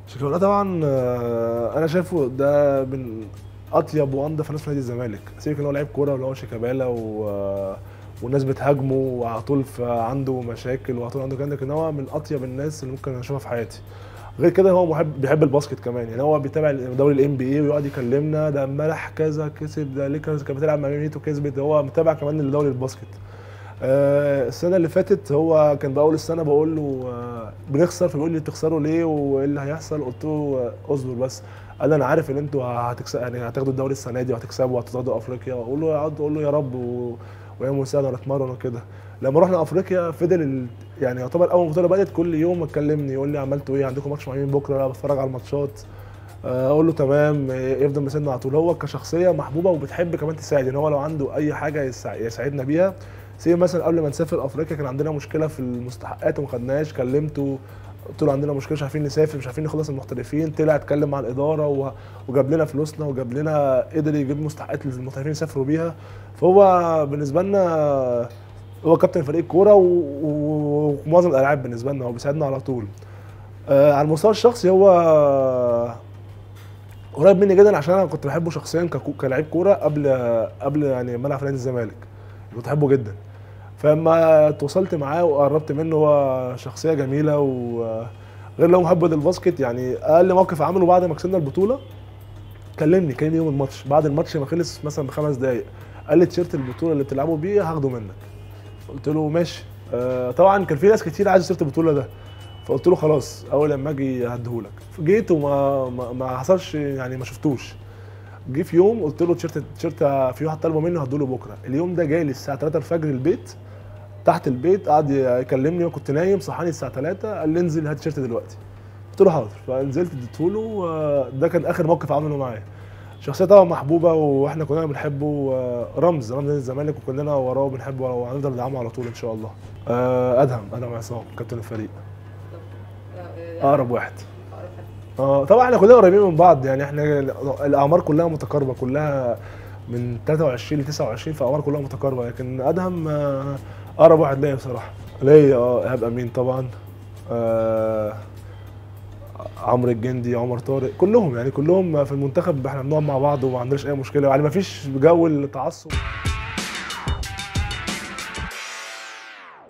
شيكابالا طبعا آه، انا شايفه ده من اطيب وانضف ناس في نادي الزمالك سيبك ان هو لعيب كوره ولا هو شيكابالا و... آه، والناس بتهاجمه وعلى طول ف- عنده مشاكل وعلى طول عنده كده لكن هو من اطيب الناس اللي ممكن اشوفها في حياتي غير كده هو محب بيحب الباسكت كمان يعني هو بيتابع دوري الام بي اي ويقعد يكلمنا ده امبارح كذا كسب ده ليكرز كانت بتلعب مع ميامي وكسبت هو متابع كمان الدوري الباسكت آه، السنه اللي فاتت هو كان باول السنه بقول له آه، بنخسر فبيقول لي بتخسروا ليه وايه اللي هيحصل قلت له آه، اصبر بس قال لي انا عارف ان انتوا هتكسب يعني هتاخدوا الدوري السنه دي وهتكسبوا وهتاخدوا افريقيا اقول له اقعد اقول له يا رب و... ويا مساعده نتمرن وكده لما رحنا افريقيا فضل ال... يعني يعتبر اول بطوله بدات كل يوم يكلمني يقول لي عملتوا ايه عندكم ماتش مع مين بكره لا بتفرج على الماتشات آه، اقول له تمام آه، يفضل مساعدنا على طول هو كشخصيه محبوبه وبتحب كمان تساعد يعني هو لو عنده اي حاجه يسع- يساعدنا بيها سي مثلا قبل ما نسافر افريقيا كان عندنا مشكله في المستحقات وما خدناش كلمته قلت له عندنا مشكله مش عارفين نسافر مش عارفين نخلص المحترفين طلع اتكلم مع الاداره و- وجاب لنا فلوسنا وجاب لنا قدر يجيب مستحقات للمحترفين يسافروا بيها فهو بالنسبه لنا هو كابتن فريق الكوره و- و- ومعظم الالعاب بالنسبه لنا هو بيساعدنا على طول آه على المستوى الشخصي هو قريب مني جدا عشان انا كنت بحبه شخصيا ككو- كلاعب كوره قبل قبل يعني ما العب في نادي الزمالك كنت بحبه جدا فلما اتواصلت معاه وقربت منه هو شخصيه جميله وغير لو محب للباسكت يعني اقل موقف عمله بعد ما كسبنا البطوله كلمني كلمني يوم الماتش بعد الماتش ما خلص مثلا بخمس دقائق قال لي تيشيرت البطوله اللي بتلعبوا بيه هاخده منك قلت له ماشي آه طبعا كان في ناس كتير عايزه تيشيرت البطوله ده فقلت له خلاص اول لما اجي هديهولك جيت وما ما, ما حصلش يعني ما شفتوش جه في يوم قلت له تيشيرت تيشيرت في واحد طالبه مني هديله بكره اليوم ده جاي لي الساعه 3 الفجر البيت تحت البيت قعد يكلمني وكنت نايم صحاني الساعه 3 قال لي انزل هات تيشيرت دلوقتي قلت له حاضر فنزلت اديته له آه، ده كان اخر موقف عمله معايا شخصيه طبعا محبوبه واحنا كلنا بنحبه آه، رمز رمز نادي الزمالك وكلنا وراه وبنحبه وهنفضل ندعمه على طول ان شاء الله آه، ادهم ادهم عصام كابتن الفريق اقرب واحد اه طبعا احنا كلنا قريبين من بعض يعني احنا الاعمار كلها متقاربه كلها من 23 ل 29 فاعمار كلها متقاربه لكن ادهم آه، اقرب واحد ليا بصراحه ليا اه ايهاب امين طبعا آه عمرو الجندي عمر طارق كلهم يعني كلهم في المنتخب احنا بنقعد مع بعض وما عندناش اي مشكله يعني ما فيش جو التعصب